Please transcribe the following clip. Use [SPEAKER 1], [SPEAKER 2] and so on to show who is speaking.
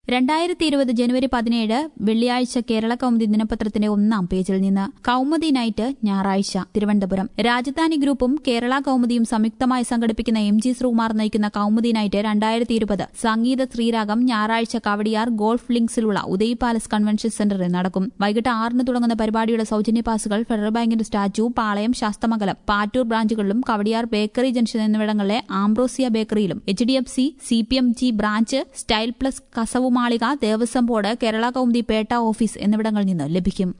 [SPEAKER 1] രണ്ടായിരത്തി ഇരുപത് ജനുവരി പതിനേഴ് വെള്ളിയാഴ്ച കേരള കൗമുദി ദിനപത്രത്തിന്റെ ഒന്നാം പേജിൽ നിന്ന് കൗമുദി നൈറ്റ് ഞായറാഴ്ച തിരുവനന്തപുരം രാജധാനി ഗ്രൂപ്പും കേരള കൗമുദിയും സംയുക്തമായി സംഘടിപ്പിക്കുന്ന എം ജി ശ്രീകുമാർ നയിക്കുന്ന കൗമുദി നൈറ്റ് രണ്ടായിരത്തി ഇരുപത് സംഗീത ശ്രീരാഗം ഞായറാഴ്ച കവടിയാർ ഗോൾഫ് ലിങ്സിലുള്ള ഉദയ് പാലസ് കൺവെൻഷൻ സെന്ററിൽ നടക്കും വൈകിട്ട് ആറിന് തുടങ്ങുന്ന പരിപാടിയുടെ സൌജന്യ പാസുകൾ ഫെഡറൽ ബാങ്കിന്റെ സ്റ്റാച്യു പാളയം ശാസ്തമംഗലം പാറ്റൂർ ബ്രാഞ്ചുകളിലും കവടിയാർ ബേക്കറി ജംഗ്ഷൻ എന്നിവിടങ്ങളിലെ ആംബ്രോസിയ ബേക്കറിയിലും H D F C C P M G branch Style Plus Kasavumalika Devaswom board Kerala Kaumudi Petta office എന്നിവിടങ്ങളിൽ നിന്ന് ലഭിക്കും